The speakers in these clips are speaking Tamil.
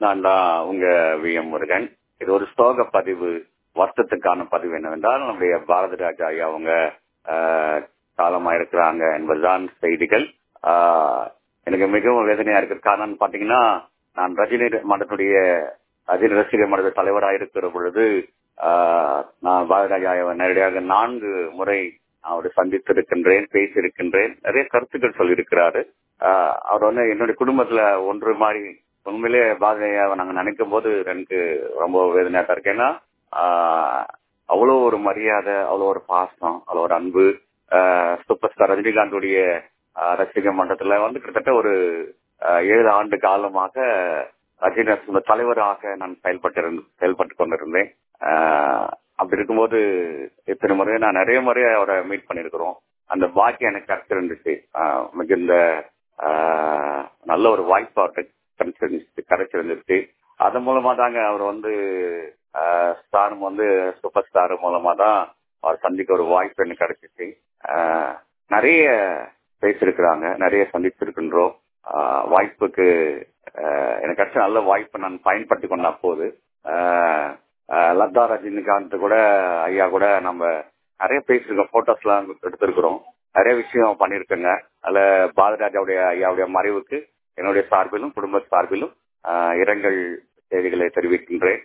நான் தான் உங்க வி எம் முருகன் இது ஒரு சோக பதிவு வருத்தத்துக்கான பதிவு என்னவென்றால் நம்முடைய பாரதி ராஜா ஐயா அவங்க காலமா இருக்கிறாங்க என்பதுதான் செய்திகள் எனக்கு மிகவும் வேதனையா இருக்கு காரணம் பாத்தீங்கன்னா நான் ரஜினி மன்றத்துடைய ரஜினி ரசிகர் மன்ற தலைவராக இருக்கிற பொழுது நான் பாரதி ராஜா நேரடியாக நான்கு முறை அவரை சந்தித்திருக்கின்றேன் பேசியிருக்கின்றேன் நிறைய கருத்துக்கள் சொல்லியிருக்கிறாரு அவர் வந்து என்னுடைய குடும்பத்துல ஒன்று மாதிரி உண்மையிலே பாரதியாவை நாங்க நினைக்கும் போது எனக்கு ரொம்ப வேதனையா தான் இருக்கு ஏன்னா அவ்வளோ ஒரு மரியாதை அவ்வளோ ஒரு பாசம் அவ்வளோ ஒரு அன்பு சூப்பர் ஸ்டார் ரஜினிகாந்துடைய ரசிகர் மன்றத்துல வந்து கிட்டத்தட்ட ஒரு ஏழு ஆண்டு காலமாக ரஜினி தலைவராக நான் செயல்பட்டு செயல்பட்டு கொண்டிருந்தேன் அப்படி இருக்கும்போது இத்தனை முறை நான் நிறைய முறை அவரை மீட் பண்ணிருக்கிறோம் அந்த பாக்கியம் எனக்கு கிடைச்சிருந்துச்சு மிகுந்த நல்ல ஒரு வாய்ப்பு அவர்கிட்ட கிடைச்சிருந்துச்சு கிடைச்சிருந்துச்சு அதன் மூலமா தாங்க அவர் வந்து ஸ்டாரும் வந்து சூப்பர் ஸ்டார் மூலமா தான் அவர் சந்திக்க ஒரு வாய்ப்பு எனக்கு கிடைச்சிச்சு நிறைய பேசியிருக்கிறாங்க நிறைய சந்திச்சிருக்கின்றோம் வாய்ப்புக்கு எனக்கு கிடைச்ச நல்ல வாய்ப்பை நான் பயன்படுத்தி கொண்ட அப்போது லதா ரஜினிகாந்த் கூட ஐயா கூட நம்ம நிறைய பேசிருக்கோம் போட்டோஸ் எல்லாம் எடுத்திருக்கிறோம் நிறைய விஷயம் பண்ணிருக்கேங்க அதுல பாரதிராஜாவுடைய ஐயாவுடைய மறைவுக்கு என்னுடைய சார்பிலும் குடும்ப சார்பிலும் இரங்கல் செய்திகளை தெரிவிக்கின்றேன்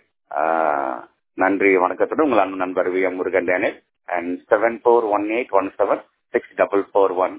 நன்றி வணக்கத்துடன் உங்கள் அன்பு நண்பர் V M Murugan Daniel and seven four one eight one seven six double four one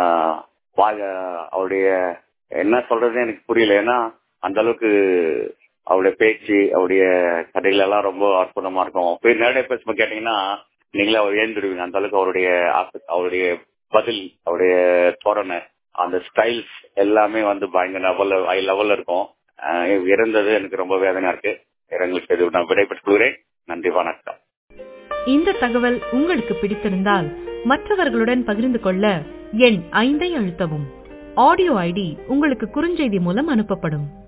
அவருடைய என்ன சொல்றது எனக்கு புரியல ஏன்னா அந்த அளவுக்கு அவருடைய பேச்சு அவருடைய கதைகள் எல்லாம் ரொம்ப அற்புதமா இருக்கும் போய் நேரடியாக பேசும்போது கேட்டீங்கன்னா நீங்களே அவர் ஏந்துடுவீங்க அந்த அளவுக்கு அவருடைய அவருடைய பதில் அவருடைய தோரணை அந்த ஸ்டைல்ஸ் எல்லாமே வந்து பயங்கர லெவல் ஹை லெவல்ல இருக்கும் இறந்தது எனக்கு ரொம்ப வேதனையா இருக்கு எங்களுக்கு நான் விடைபெற்றுக் கொள்கிறேன் நன்றி வணக்கம் இந்த தகவல் உங்களுக்கு பிடித்திருந்தால் மற்றவர்களுடன் பகிர்ந்து கொள்ள எண் ஐந்தை அழுத்தவும் ஆடியோ ஐடி உங்களுக்கு குறுஞ்செய்தி மூலம் அனுப்பப்படும்